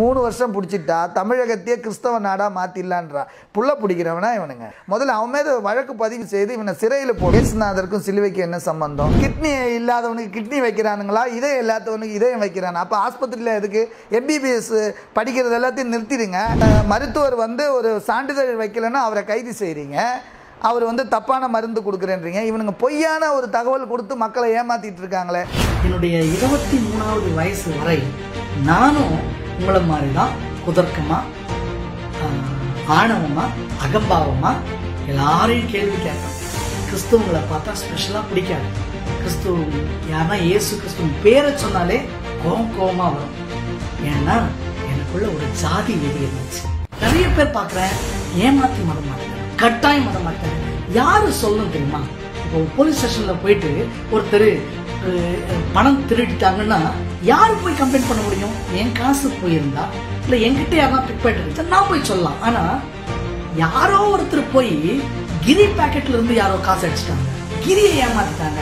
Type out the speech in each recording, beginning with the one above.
மூணு வருஷம் பிடிச்சிட்டா தமிழகத்தையே கிறிஸ்தவ நாடா மாத்திடலான்றா புள்ள பிடிக்கிறவனா இவனுங்க முதல்ல அவன் மீது வழக்கு பதிவு செய்து இவனை சிறையில் போ இயேசுநாதருக்கும் சிலுவைக்கு என்ன சம்பந்தம் கிட்னி இல்லாதவனுக்கு கிட்னி வைக்கிறானுங்களா இதயம் இல்லாதவனுக்கு இதயம் வைக்கிறான் அப்போ ஆஸ்பத்திரியில் எதுக்கு எம்பிபிஎஸ் படிக்கிறது எல்லாத்தையும் நிறுத்திடுங்க அஹ் மருத்துவர் வந்து ஒரு சான்றிதழ் வைக்கலைன்னா அவரை கைது செய்கிறீங்க அவர் வந்து தப்பான மருந்து கொடுக்குறேன்றீங்க இவனுங்க பொய்யான ஒரு தகவல் கொடுத்து மக்களை ஏமாத்திட்டு இருக்காங்களே என்னுடைய இருபத்தி மூணாவது வயசு வரை நானும் உங்களை மாதிரி தான் குதர்க்கமா ஆஹ், ஆணவமா அகம்பாவமா எல்லாரையும் கேள்வி கேட்பேன் கிறிஸ்துவங்களை பார்த்தா ஸ்பெஷலா பிடிக்காது கிறிஸ்துவ யாருன்னா இயேசு கிறிஸ்துவின் பேரை சொன்னாலே கோவம் கோவமா வரும் ஏன்னா எனக்குள்ள ஒரு ஜாதி வெறி இருந்துச்சு நிறைய பேர் பார்க்குறேன் ஏமாத்தி மதம் மாட்டேன் கட்டாயம் மதம் மாட்டேன் யாரு சொல்லணும் தெரியுமா இப்போ போலீஸ் ஸ்டேஷன்ல போயிட்டு ஒருத்தர் அஹ், பணம் திருடிட்டாங்கன்னா யாரு போய் கம்ப்ளைண்ட் பண்ண முடியும் என் காசு போயிருந்தா இல்ல என்கிட்ட யாரா பிக் பண்ணிட்டு நான் போய் சொல்லலாம் ஆனா யாரோ ஒருத்தர் போய் கிரி பாக்கெட்ல இருந்து யாரோ காசு அடிச்சிட்டாங்க கிரியை ஏமாத்திட்டாங்க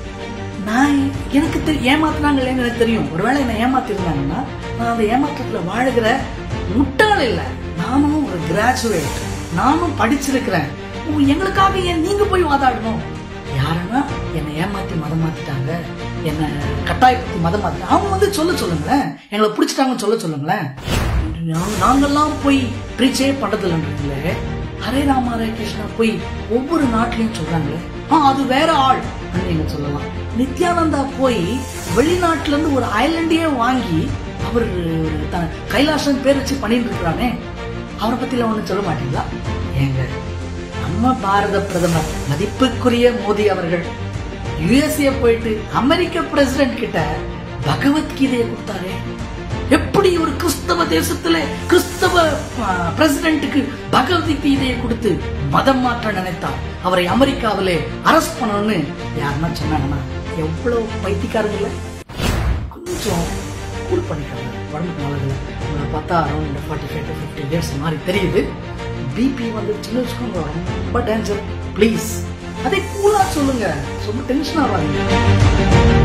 நான் எனக்கு தெரி ஏமாத்துனாங்க இல்லைன்னு எனக்கு தெரியும் ஒருவேளை என்ன ஏமாத்திருந்தாங்கன்னா நான் அந்த ஏமாற்றத்துல வாழுகிற முட்டாள் இல்லை நானும் ஒரு கிராஜுவேட் நானும் படிச்சிருக்கிறேன் ஓ, எங்களுக்காக ஏன் நீங்க போய் வாதாடணும் யாருன்னா என்னை ஏமாத்தி மதம் மாத்திட்டாங்க என்னை கட்டாயப்படுத்தி மதம் மாத்திட்டாங்க அவங்க வந்து சொல்ல சொல்லுங்களேன் எங்களை பிடிச்சிட்டாங்கன்னு சொல்ல சொல்லுங்களேன் நாங்க- நாங்கெல்லாம் போய் ப்ரீச்சே பண்றது இல்லைன்றீங்களே ஹரே ராம ஹரே கிருஷ்ணா போய் ஒவ்வொரு நாட்டிலையும் சொல்றாங்களே ஆ அது வேற ஆள் அப்படின்னு நீங்க சொல்லலாம் நித்யானந்தா போய் வெளிநாட்டுல இருந்து ஒரு ஐலண்டையே வாங்கி அவர் த- கைலாசம் பேர் வச்சு பண்ணிட்டு இருக்கிறானே அவரை பத்திலாம் ஒண்ணும் சொல்ல மாட்டீங்களா ஏங்க நம்ம பாரத பிரதமர் மதிப்புக்குரிய மோடி அவர்கள் யுஎஸ்ஏ போயிட்டு அமெரிக்க பிரசிடென்ட் கிட்ட பகவத்கீதையை கொடுத்தாரே எப்படி ஒரு கிறிஸ்தவ தேசத்துல கிறிஸ்தவ பிரசிடென்ட்டுக்கு பகவத்கீதையை கொடுத்து மதம் மாற்ற நினைத்தார் அவரை அமெரிக்காவிலே அரஸ்ட் பண்ணணும்னு யாருன்னா சொன்னாங்கன்னா எவ்வளவு பைத்தியக்காரங்கள கொஞ்சம் கூல் பண்ணிக்காங்க உடம்புக்கு நல்லதில்ல உங்களை பார்த்தா around forty five to fifty years மாதிரி தெரியுது பிபி வந்துருச்சுன்னு வச்சுக்கோங்க ரொம்ப டேஞ்சர் ப்ளீஸ் அதை கூலா சொல்லுங்க ரொம்ப டென்ஷன் ஆகாதீங்க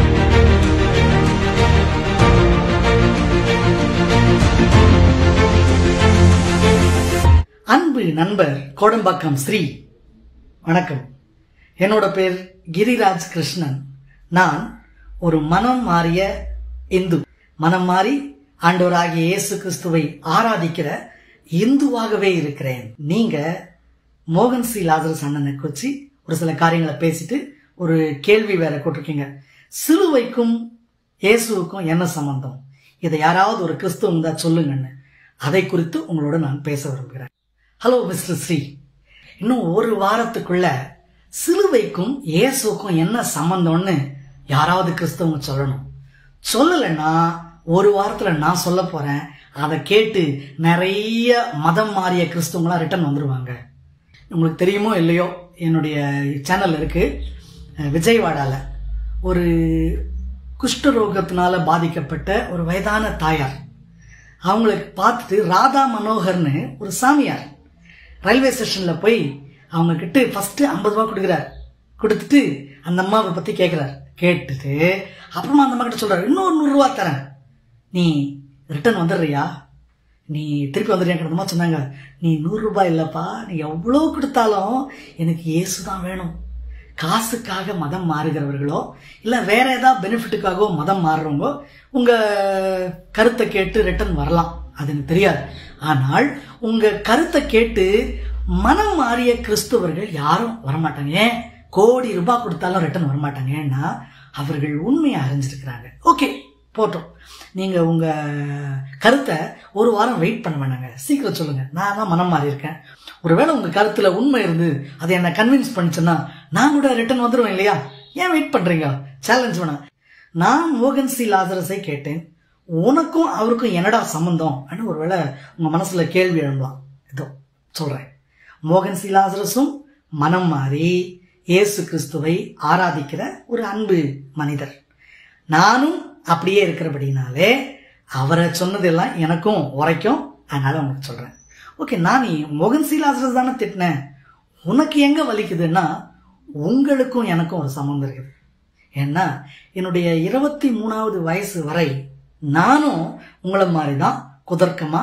அன்பு நண்பர் கோடம்பாக்கம் ஸ்ரீ வணக்கம் என்னோட பேர் கிரிராஜ் கிருஷ்ணன் நான் ஒரு மனம் மாறிய இந்து மனம் மாறி ஆண்டவராகிய இயேசு கிறிஸ்துவை ஆராதிக்கிற இந்துவாகவே இருக்கிறேன் நீங்க மோகன் சி லாசரஸ் அண்ணனை குறிச்சு ஒரு சில காரியங்களை பேசிட்டு ஒரு கேள்வி வேற போட்டிருக்கீங்க சிலுவைக்கும் இயேசுவுக்கும் என்ன சம்பந்தம் இதை யாராவது ஒரு கிறிஸ்துவம் தான் சொல்லுங்கன்னு அதை குறித்து உங்களோட நான் பேச விரும்புகிறேன் ஹலோ மிஸ்டர் ஸ்ரீ இன்னும் ஒரு வாரத்துக்குள்ள சிலுவைக்கும் இயேசுக்கும் என்ன சம்பந்தம்னு யாராவது கிறிஸ்தவங்க சொல்லணும் சொல்லலைன்னா ஒரு வாரத்துல நான் சொல்ல போறேன் அதை கேட்டு நிறைய மதம் மாறிய கிறிஸ்தவங்களா ரிட்டர்ன் வந்துருவாங்க உங்களுக்கு தெரியுமோ இல்லையோ என்னுடைய சேனல் இருக்கு அஹ் விஜயவாடால ஒரு குஷ்டரோகத்தினால பாதிக்கப்பட்ட ஒரு வயதான தாயார் அவங்களுக்கு பார்த்துட்டு ராதா மனோகர்னு ஒரு சாமியார் ரயில்வே ஸ்டேஷன்ல போய் அவங்க கிட்ட ஃபர்ஸ்ட் ஐம்பது ரூபா கொடுக்குறாரு கொடுத்துட்டு அந்த அம்மாவை பத்தி கேட்கிறார் கேட்டுட்டு அப்புறமா அந்த அம்மா கிட்ட சொல்றாரு இன்னொரு நூறு ரூபா தரேன் நீ ரிட்டர்ன் வந்துடுறியா நீ திருப்பி வந்துடுறியாங்கிற அம்மா சொன்னாங்க நீ நூறு ரூபாய் இல்லப்பா நீ எவ்வளோ கொடுத்தாலும் எனக்கு இயேசு தான் வேணும் காசுக்காக மதம் மாறுகிறவர்களோ இல்ல வேற ஏதாவது பெனிஃபிட்டுக்காகவோ மதம் மாறுறவங்க உங்க கருத்தை கேட்டு ரிட்டர்ன் வரலாம் அது எனக்கு தெரியாது ஆனால் உங்க கருத்தை கேட்டு மனம் மாறிய கிறிஸ்துவர்கள் யாரும் வரமாட்டாங்க ஏன் கோடி ரூபாய் கொடுத்தாலும் ரிட்டர்ன் வரமாட்டாங்க ஏன்னா அவர்கள் உண்மையை அறிஞ்சிருக்கிறாங்க ஓகே போட்டோம் நீங்க உங்க கருத்தை ஒரு வாரம் வெயிட் பண்ண வேணாங்க சீக்கிரம் சொல்லுங்க நான் தான் மனம் மாறி இருக்கேன் ஒருவேளை உங்க கருத்துல உண்மை இருந்து அதை என்ன கன்வின்ஸ் பண்ணுச்சுன்னா நான் கூட ரிட்டர்ன் வந்துருவேன் இல்லையா ஏன் வெயிட் பண்றீங்க சேலஞ்ச் வேணாம் நான் மோகன் சி லாசரஸை கேட்டேன் உனக்கும் அவருக்கும் என்னடா சம்பந்தம் அப்படின்னு ஒருவேளை உங்க மனசுல கேள்வி எழும்பலாம் இதோ சொல்றேன் மோகன் சி லாசரஸும் மனம் மாறி இயேசு கிறிஸ்துவை ஆராதிக்கிற ஒரு அன்பு மனிதர் நானும் அப்படியே இருக்கிறபடினாலே அவரை சொன்னதெல்லாம் எனக்கும் உரைக்கும் அதனால உங்களுக்கு சொல்றேன் ஓகே நான் நீ மோகன் சி லாசரஸ் தானே திட்டினேன் உனக்கு எங்க வலிக்குதுன்னா உங்களுக்கும் எனக்கும் ஒரு சம்மந்தம் இருக்குது ஏன்னா என்னுடைய இருபத்தி மூணாவது வயசு வரை நானும் உங்களை மாதிரி தான் குதர்க்கமா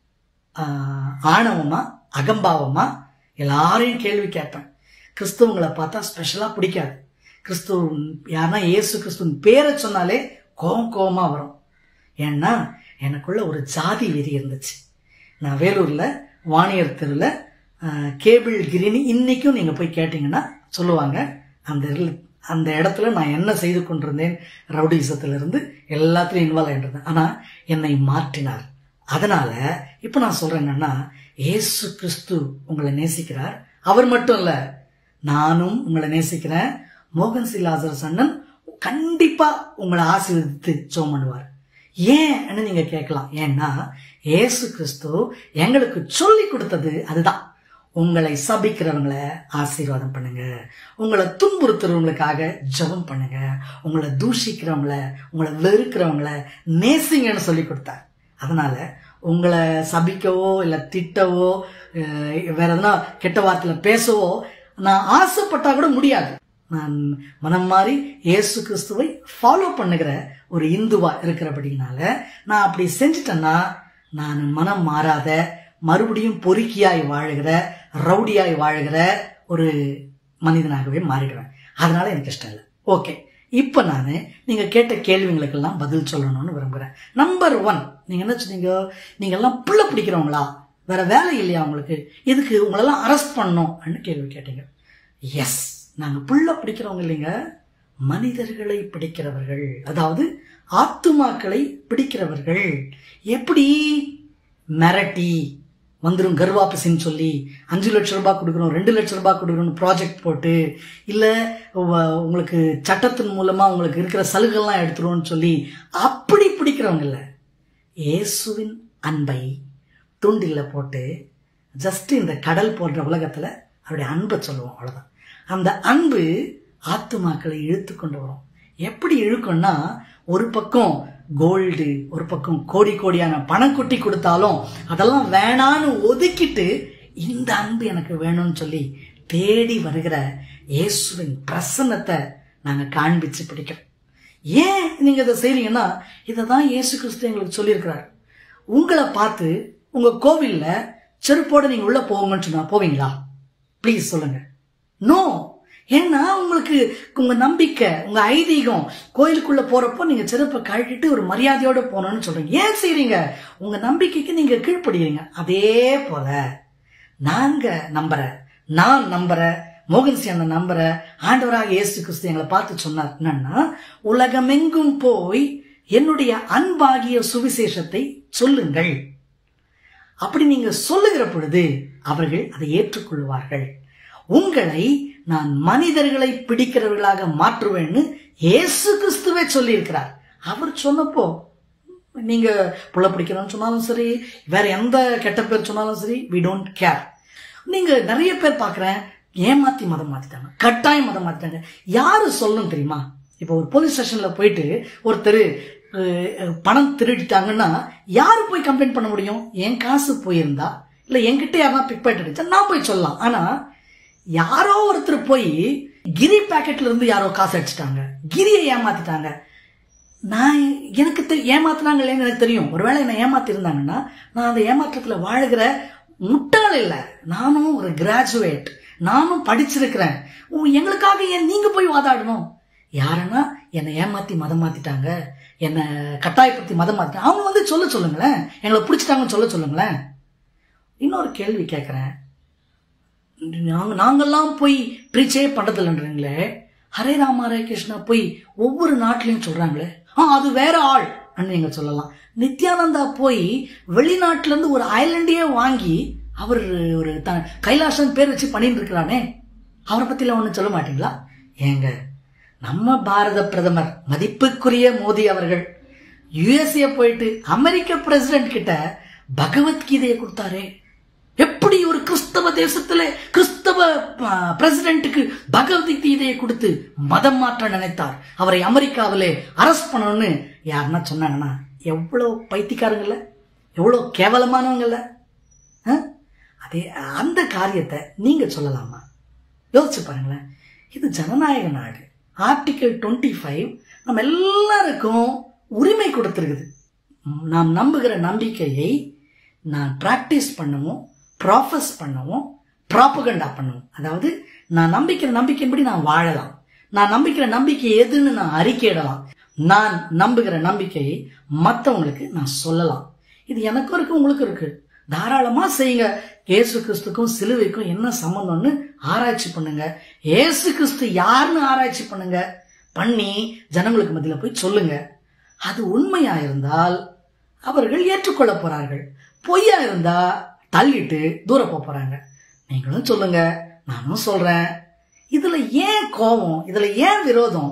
ஆஹ், ஆணவமா அகம்பாவமா எல்லாரையும் கேள்வி கேட்பேன் கிறிஸ்துவங்களை பார்த்தா ஸ்பெஷலாக பிடிக்காது கிறிஸ்துவ யாருன்னா இயேசு கிறிஸ்துவின் பேரை சொன்னாலே கோவம் கோவமா வரும் ஏன்னா எனக்குள்ள ஒரு ஜாதி வெறி இருந்துச்சு நான் வேலூரில் வாணியர் தெருவில் கேபிள் கிரினி இன்னைக்கும் நீங்கள் போய் கேட்டிங்கன்னா சொல்லுவாங்க அந்த இரு- அந்த இடத்துல நான் என்ன செய்து கொண்டிருந்தேன் ரவுடிசத்திலிருந்து எல்லாத்துலையும் இன்வால்வ் ஆகிருந்தேன் ஆனால் என்னை மாற்றினார் அதனால இப்போ நான் சொல்றேன் என்னன்னா இயேசு கிறிஸ்து உங்களை நேசிக்கிறார் அவர் மட்டும் இல்ல நானும் உங்களை நேசிக்கிறேன் மோகன் சி லாசரஸ் அண்ணன் கண்டிப்பா உங்களை ஆசீர்வதித்து ஜோம் பண்ணுவார் ஏன்னு நீங்க கேட்கலாம் ஏன்னா இயேசு கிறிஸ்து எங்களுக்கு சொல்லி கொடுத்தது அதுதான் உங்களை சபிக்கிறவங்களை ஆசீர்வாதம் பண்ணுங்க உங்களை துன்புறுத்துறவங்களுக்காக ஜெபம் பண்ணுங்க உங்களை தூஷிக்கிறவங்கள உங்களை வெறுக்கிறவங்கள நேசிங்கன்னு சொல்லி கொடுத்தார் அதனால உங்களை சபிக்கவோ இல்லை திட்டவோ அஹ், வேற எதனா கெட்ட வார்த்தையில பேசவோ நான் ஆசைப்பட்டா கூட முடியாது நான் மனம் மாறி இயேசு கிறிஸ்துவை ஃபாலோ பண்ணுகிற ஒரு இந்துவா இருக்கிறபடினால நான் அப்படி செஞ்சிட்டேன்னா நான் மனம் மாறாத மறுபடியும் பொறுக்கியாய் வாழுகிற ரவுடியாய் வாழுகிற ஒரு மனிதனாகவே மாறிடுவேன் அதனால எனக்கு இஷ்டம் இல்லை ஓகே இப்போ நான் நீங்கள் கேட்ட கேள்விங்களுக்கெல்லாம் பதில் சொல்லணும்னு விரும்புகிறேன் நம்பர் ஒன் நீங்கள் என்ன சொன்னீங்க நீங்கள் எல்லாம் புள்ள பிடிக்கிறவங்களா வேற வேலை இல்லையா உங்களுக்கு எதுக்கு உங்களெல்லாம் அரெஸ்ட் பண்ணணும் கேள்வி கேட்டீங்க எஸ் நாங்கள் புள்ள பிடிக்கிறவங்க இல்லைங்க மனிதர்களை பிடிக்கிறவர்கள் அதாவது ஆத்துமாக்களை பிடிக்கிறவர்கள் எப்படி மிரட்டி வந்துடும் கர்வாபசின்னு சொல்லி அஞ்சு லட்சம் ரூபாய் கொடுக்கணும் ரெண்டு லட்சம் ரூபாய் கொடுக்கணும் ப்ராஜெக்ட் போட்டு இல்லை உங்களுக்கு சட்டத்தின் மூலமாக உங்களுக்கு இருக்கிற சலுகைலாம் எடுத்துருவோம்னு சொல்லி அப்படி பிடிக்கிறவங்க இல்லை இயேசுவின் அன்பை தூண்டில்ல போட்டு ஜஸ்ட் இந்த கடல் போன்ற உலகத்தில் அவருடைய அன்பை சொல்லுவோம் அவ்வளோதான் அந்த அன்பு ஆத்துமாக்களை இழுத்து கொண்டு வரும் எப்படி இழுக்கும்னா ஒரு பக்கம் கோல்டு ஒரு பக்கம் கோடி கோடியான பணம் கொட்டி கொடுத்தாலும் அதெல்லாம் வேணான்னு ஒதுக்கிட்டு இந்த அன்பு எனக்கு வேணும்னு சொல்லி தேடி வருகிற இயேசுவின் பிரசன்னத்தை நாங்கள் காண்பிச்சு பிடிக்கிறோம் ஏன் நீங்க இதை செய்றீங்கன்னா இதை தான் இயேசு கிறிஸ்து எங்களுக்கு சொல்லியிருக்கிறார் உங்களை பார்த்து உங்க கோவில்ல செருப்போட நீங்க உள்ள போங்கன்னு சொன்னா போவீங்களா ப்ளீஸ் சொல்லுங்க நோ ஏன்னா உங்களுக்கு உங்க நம்பிக்கை உங்க ஐதீகம் கோயிலுக்குள்ள போறப்போ நீங்க செருப்பை கழட்டிட்டு ஒரு மரியாதையோட போகணும்னு சொல்றீங்க ஏன் செய்றீங்க உங்க நம்பிக்கைக்கு நீங்க கீழ்ப்படுகிறீங்க அதே போல நாங்க நம்புற நான் நம்புற மோகன் சி அண்ணன் நம்புற ஆண்டவராக இயேசு கிறிஸ்து எங்களை பார்த்து சொன்னார் என்னன்னா உலகமெங்கும் போய் என்னுடைய அன்பாகிய சுவிசேஷத்தை சொல்லுங்கள் அப்படி நீங்க சொல்லுகிற பொழுது அவர்கள் அதை ஏற்றுக்கொள்வார்கள் உங்களை நான் மனிதர்களை பிடிக்கிறவர்களாக மாற்றுவேன்னு இயேசு கிறிஸ்துவே சொல்லியிருக்கிறார் அவர் சொன்னப்போ நீங்க புள்ள பிடிக்கிறோம்னு சொன்னாலும் சரி வேற எந்த கெட்ட பேர் சொன்னாலும் சரி வி டோன்ட் கேர் நீங்க நிறைய பேர் பார்க்குறேன் ஏமாத்தி மதம் மாத்திட்டாங்க கட்டாயம் மதம் மாத்திட்டாங்க யாரு சொல்லணும் தெரியுமா இப்போ ஒரு போலீஸ் ஸ்டேஷன்ல போயிட்டு ஒருத்தர் அஹ், பணம் திருடிட்டாங்கன்னா யாரு போய் கம்ப்ளைண்ட் பண்ண முடியும் என் காசு போயிருந்தா இல்ல என்கிட்ட யாரா பிக் பாக்கெட் அடிச்சா நான் போய் சொல்லலாம் ஆனா யாரோ ஒருத்தர் போய் கிரி பாக்கெட்ல இருந்து யாரோ காசு அடிச்சிட்டாங்க கிரியை ஏமாத்திட்டாங்க நான் எனக்கு தெ- ஏமாத்துனாங்க இல்லைன்னு எனக்கு தெரியும் ஒருவேளை என்னை ஏமாத்தி இருந்தாங்கன்னா நான் அந்த ஏமாற்றத்துல வாழுகிற முட்டாள் இல்லை நானும் ஒரு கிராஜுவேட் நானும் படிச்சிருக்கிறேன் உ, எங்களுக்காக ஏன் நீங்க போய் வாதாடணும் யாருன்னா என்னை ஏமாத்தி மதம் மாத்திட்டாங்க என்னை கட்டாயப்படுத்தி மதம் மாத்திட்டாங்க அவங்க வந்து சொல்ல சொல்லுங்களேன் எங்களை பிடிச்சிட்டாங்கன்னு சொல்ல சொல்லுங்களேன் இன்னொரு கேள்வி கேட்குறேன் நாங்க நாங்கெல்லாம் போய் ப்ரீச்சே பண்றதில்லைன்றீங்களே ஹரே ராம ஹரே கிருஷ்ணா போய் ஒவ்வொரு நாட்டிலையும் சொல்றாங்களே ஆ அது வேற ஆள் நீங்க சொல்லலாம் நித்யானந்தா போய் வெளிநாட்டுல இருந்து ஒரு ஐலண்டையே வாங்கி அவர் ஒரு த கைலாசம் பேர் வச்சு பண்ணிட்டு இருக்கிறானே அவரை பத்திலாம் ஒன்றும் சொல்ல மாட்டீங்களா ஏங்க நம்ம பாரத பிரதமர் மதிப்புக்குரிய மோடி அவர்கள் யுஎஸ்ஏ போயிட்டு அமெரிக்க பிரசிடென்ட் கிட்ட பகவத்கீதையை கொடுத்தாரே எப்படி ஒரு கிறிஸ்தவ தேசத்துல கிறிஸ்தவ பிரசிடென்ட்டுக்கு பகவத்கீதையை கொடுத்து மதம் மாற்ற நினைத்தார் அவரை அமெரிக்காவிலே அரெஸ்ட் பண்ணணும்னு யாருன்னா சொன்னாங்கன்னா எவ்வளோ பைத்தியக்காரங்கல்ல எவ்வளோ கேவலமானவங்கல்ல ஆ? அதே அந்த காரியத்தை நீங்க சொல்லலாமா யோசிச்சு பாருங்களேன் இது ஜனநாயக நாடு ஆர்டிகல் டுவெண்ட்டி ஃபைவ் நம்ம எல்லாருக்கும் உரிமை கொடுத்துருக்குது நாம் நம்புகிற நம்பிக்கையை நான் பிராக்டிஸ் பண்ணவும் ப்ராஃபஸ் பண்ணவும் ப்ராப்பகண்டா பண்ணவும் அதாவது நான் நம்பிக்கிற நம்பிக்கையின்படி நான் வாழலாம் நான் நம்பிக்கிற நம்பிக்கை எதுன்னு நான் அறிக்கையிடலாம் நான் நம்புகிற நம்பிக்கையை மற்றவங்களுக்கு நான் சொல்லலாம் இது எனக்கும் இருக்கு உங்களுக்கும் இருக்கு தாராளமா செய்யுங்க இயேசு கிறிஸ்துக்கும் சிலுவைக்கும் என்ன சம்பந்தம்னு ஆராய்ச்சி பண்ணுங்க இயேசு கிறிஸ்து யாருன்னு ஆராய்ச்சி பண்ணுங்க பண்ணி ஜனங்களுக்கு மத்தியில போய் சொல்லுங்க அது உண்மையா இருந்தால் அவர்கள் ஏற்றுக்கொள்ள போறார்கள் பொய்யா இருந்தா தள்ளிட்டு தூர போக போறாங்க நீங்களும் சொல்லுங்க நானும் சொல்றேன் இதுல ஏன் கோபம் இதுல ஏன் விரோதம்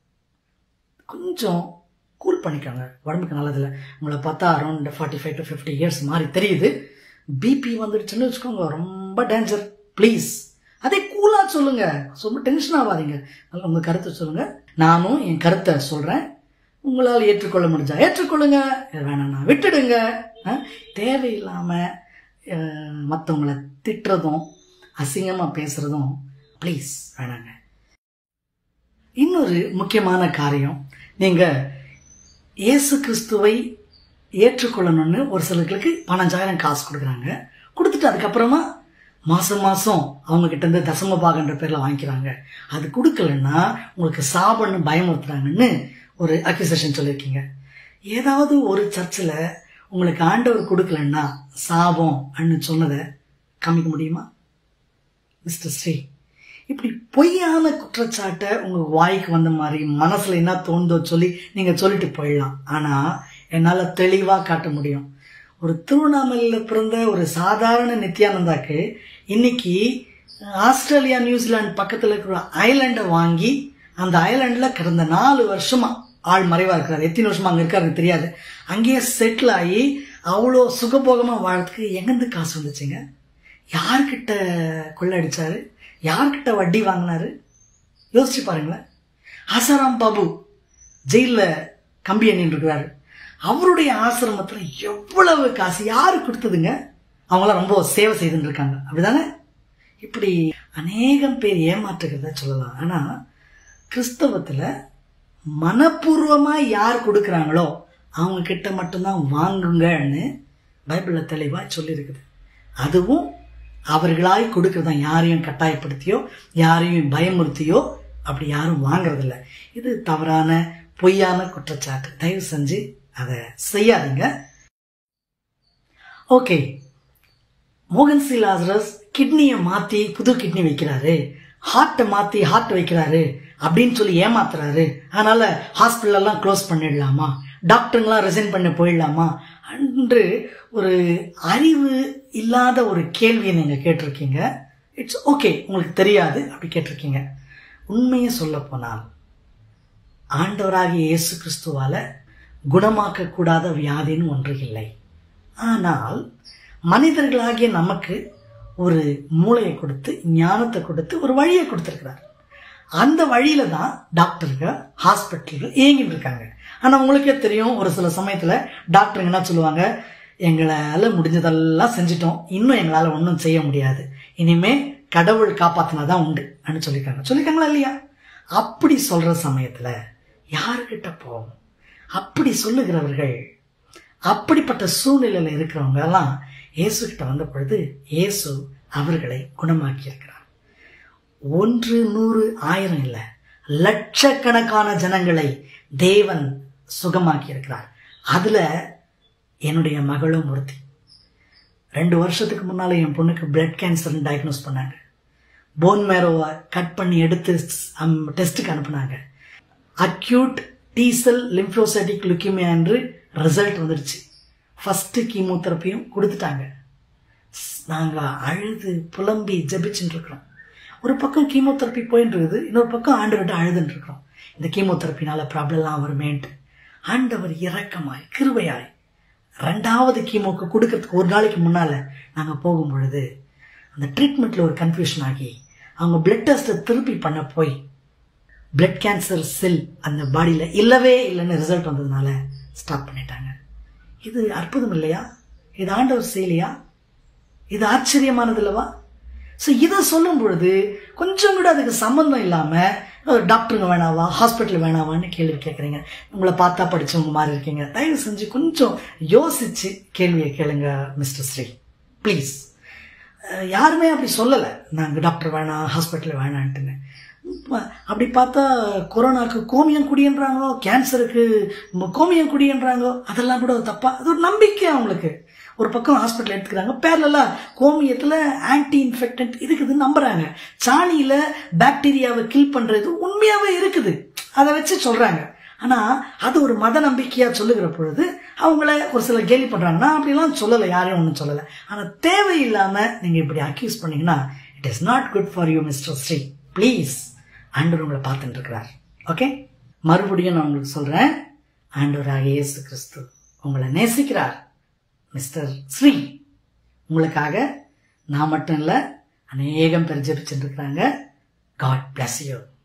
கொஞ்சம் கூல் பண்ணிக்கோங்க உடம்புக்கு நல்லதில்ல உங்களை பார்த்தா around forty five to fifty years மாதிரி தெரியுது பிபி வந்துடுச்சுன்னு வச்சுக்கோங்க ரொம்ப டேஞ்சர் ப்ளீஸ் அதே கூலா சொல்லுங்க ரொம்ப டென்ஷன் ஆகாதீங்க நல்லா உங்க கருத்தை சொல்லுங்க நானும் என் கருத்தை சொல்றேன் உங்களால் ஏற்றுக்கொள்ள முடிஞ்சா ஏற்றுக்கொள்ளுங்க வேணாம்னா விட்டுடுங்க அஹ், தேவையில்லாம அஹ், மத்தவங்கள திட்டுறதும் அசிங்கமா பேசுறதும் ப்ளீஸ் வேணாங்க இன்னொரு முக்கியமான காரியம் நீங்க இயேசு கிறிஸ்துவை ஏற்றுக்கொள்ளணும்னு ஒரு சிலர்களுக்கு பன்னெண்டாயிரம் காசு கொடுக்குறாங்க கொடுத்துட்டு அதுக்கப்புறமா மாசம் மாசம் அவங்க கிட்ட இருந்து தசம பாகன்ற பேர்ல வாங்கிக்கிறாங்க அது கொடுக்கலன்னா உங்களுக்கு சாபன்னு பயமுறுத்துறாங்கன்னு ஒரு அக்யூசேஷன் சொல்லியிருக்கீங்க ஏதாவது ஒரு சர்ச்சில் உங்களுக்கு ஆண்டவர் கொடுக்கலன்னா சாபம் அன்னு சொன்னதை காமிக்க முடியுமா மிஸ்டர் ஸ்ரீ இப்படி பொய்யான குற்றச்சாட்டை உங்க வாய்க்கு வந்த மாதிரி மனசுல என்ன தோணுதோ சொல்லி நீங்க சொல்லிட்டு போயிடலாம் ஆனா என்னால தெளிவா காட்ட முடியும் ஒரு திருவண்ணாமலையில பிறந்த ஒரு சாதாரண நித்யானந்தாக்கு இன்னைக்கு ஆஸ்திரேலியா நியூசிலாந்து பக்கத்துல இருக்கிற ஐலாண்டை வாங்கி அந்த ஐலாண்ட்ல கடந்த நாலு வருஷமா ஆள் மறைவா இருக்கிறாரு எத்தனை வருஷமா அங்க இருக்காரு எனக்கு தெரியாது அங்கேயே செட்டில் ஆகி அவ்வளோ சுகபோகமா வாழறதுக்கு எங்கேருந்து காசு வந்துச்சுங்க யார்கிட்ட கொள்ளடிச்சாரு யார்கிட்ட வட்டி வாங்கினாரு யோசிச்சு பாருங்களேன் ஆசாராம் பாபு ஜெயில கம்பி எண்ணிட்டு இருக்கிறாரு அவருடைய ஆசிரமத்துல எவ்வளவு காசு யாரு கொடுத்ததுங்க அவங்களாம் ரொம்ப சேவை செய்துட்டு இருக்காங்க அப்படிதானே இப்படி அநேகம் பேர் ஏமாற்றுகிறத சொல்லலாம் ஆனா கிறிஸ்தவத்துல மனப்பூர்வமா யார் கொடுக்கறாங்களோ அவங்க கிட்ட மட்டும்தான் வாங்குங்கன்னு பைபிள்ல தெளிவா சொல்லியிருக்குது அதுவும் அவர்களாய் கொடுக்கறதா யாரையும் கட்டாயப்படுத்தியோ யாரையும் பயமுறுத்தியோ அப்படி யாரும் வாங்குறதில்ல இது தவறான பொய்யான குற்றச்சாட்டு தயவு செஞ்சு அதை செய்யாதீங்க ஓகே மோகன் சி லாசரஸ் கிட்னியை மாத்தி புது கிட்னி வைக்கிறாரு ஹார்ட்டை மாத்தி ஹார்ட் வைக்கிறாரு அப்படின்னு சொல்லி ஏமாத்துறாரு அதனால ஹாஸ்பிட்டல் எல்லாம் க்ளோஸ் பண்ணிடலாமா டாக்டருங்களாம் ரிசைன் பண்ண போயிடலாமா என்று ஒரு அறிவு இல்லாத ஒரு கேள்வியை நீங்க கேட்டிருக்கீங்க இட்ஸ் ஓகே உங்களுக்கு தெரியாது அப்படி கேட்டிருக்கீங்க உண்மையை சொல்ல போனால் ஆண்டவராகிய இயேசு கிறிஸ்துவால குணமாக்க கூடாத வியாதின்னு ஒன்று இல்லை ஆனால் மனிதர்களாகிய நமக்கு ஒரு மூளையை கொடுத்து ஞானத்தை கொடுத்து ஒரு வழியை கொடுத்துருக்கிறார் அந்த வழியில தான் டாக்டர்கள் ஹாஸ்பிட்டல்கள் இயங்கிட்டு இருக்காங்க ஆனா உங்களுக்கே தெரியும் ஒரு சில சமயத்துல டாக்டருங்க என்ன சொல்லுவாங்க எங்களால முடிஞ்சதெல்லாம் செஞ்சிட்டோம் இன்னும் எங்களால ஒன்றும் செய்ய முடியாது இனிமே கடவுள் காப்பாத்தினாதான் உண்டு அப்படின்னு சொல்லியிருக்காங்க சொல்லியிருக்காங்களா இல்லையா அப்படி சொல்ற சமயத்துல யாருக்கிட்ட போவோம் அப்படி சொல்லுகிறவர்கள் அப்படிப்பட்ட சூழ்நிலையில இருக்கிறவங்க எல்லாம் இயேசு கிட்ட வந்த பொழுது இயேசு அவர்களை குணமாக்கி இருக்கிறார் ஒன்று நூறு ஆயிரம் இல்ல லட்சக்கணக்கான ஜனங்களை தேவன் சுகமாக்கி இருக்கிறார் அதுல என்னுடைய மகளும் ஒருத்தி ரெண்டு வருஷத்துக்கு முன்னால என் பொண்ணுக்கு பிளட் கேன்சர் டயக்னோஸ் பண்ணாங்க போன் மேரோவை கட் பண்ணி எடுத்து டெஸ்ட்டுக்கு அனுப்புனாங்க அக்யூட் டீசல் லிம்ஃபோசைட்டிக் லுக்கிமியா என்று ரிசல்ட் வந்துடுச்சு ஃபர்ஸ்ட் கீமோதெரப்பியும் கொடுத்துட்டாங்க நாங்க அழுது புலம்பி ஜெபிச்சுட்டு இருக்கிறோம் ஒரு பக்கம் கீமோதெரப்பி போயிட்டு இருக்குது இன்னொரு பக்கம் ஆண்டவர்கிட்ட அழுதுன்னு இருக்கிறோம் இந்த கீமோதெரப்பினால ப்ராப்ளம்லாம் வருமேன்ட்டு ஆண்டவர் இரக்கமாய் கிருபையாய் ரெண்டாவது கீமோக்கு கொடுக்கறதுக்கு ஒரு நாளைக்கு முன்னால நாங்க போகும் பொழுது அந்த ட்ரீட்மெண்ட்ல ஒரு கன்ஃபியூஷன் ஆகி அவங்க பிளட் டெஸ்ட்டை திருப்பி பண்ண போய் பிளட் கேன்சர் செல் அந்த பாடியில இல்லவே இல்லைன்னு ரிசல்ட் வந்ததுனால ஸ்டாப் பண்ணிட்டாங்க இது அற்புதம் இல்லையா இது ஆண்டவர் செய்யலையா இது ஆச்சரியமானது இல்லவா ஸோ இதை சொல்லும் பொழுது கொஞ்சம் கூட அதுக்கு சம்பந்தம் இல்லாம டாக்டருங்க வேணாவா ஹாஸ்பிட்டல் வேணாவான்னு கேள்வி கேட்குறீங்க உங்களை பார்த்தா படிச்சவங்க மாதிரி இருக்கீங்க தயவு செஞ்சு கொஞ்சம் யோசிச்சு கேள்வியை கேளுங்க மிஸ்டர் ஸ்ரீ ப்ளீஸ் யாருமே அப்படி சொல்லலை நாங்கள் டாக்டர் வேணாம் ஹாஸ்பிட்டல் வேணான்ட்டுன்னு ம- அப்படி பார்த்தா கொரோனாக்கு கோமியம் குடின்றாங்களோ கேன்சருக்கு ம- கோமியம் குடின்றாங்களோ அதெல்லாம் கூட தப்பா அது ஒரு நம்பிக்கை அவங்களுக்கு ஒரு பக்கம் ஹாஸ்பிட்டல் எடுத்துக்கிறாங்க பேரலா கோமியத்தில் ஆன்டி இன்ஃபெக்டன்ட் இருக்குதுன்னு நம்புறாங்க சாணியில பாக்டீரியாவை கில் பண்றது உண்மையாவே இருக்குது அதை வச்சு சொல்றாங்க ஆனா அது ஒரு மத நம்பிக்கையா சொல்லுகிற பொழுது அவங்கள ஒரு சிலர் கேலி பண்றாங்க நான் அப்படிலாம் சொல்லலை யாரையும் ஒன்றும் சொல்லலை ஆனா தேவையில்லாம நீங்க இப்படி அக்யூஸ் பண்ணீங்கன்னா it is not good for you mister Shri please ஆண்டவர் உங்களை பார்த்துட்டு இருக்கிறார் ஓகே மறுபடியும் நான் உங்களுக்கு சொல்றேன் ஆண்டவராக இயேசு கிறிஸ்து உங்களை நேசிக்கிறார் மிஸ்டர் ஸ்ரீ உங்களுக்காக நான் மட்டும் இல்லை அநேகம் பேர் ஜெபிச்சுட்டு இருக்கிறாங்க காட் bless you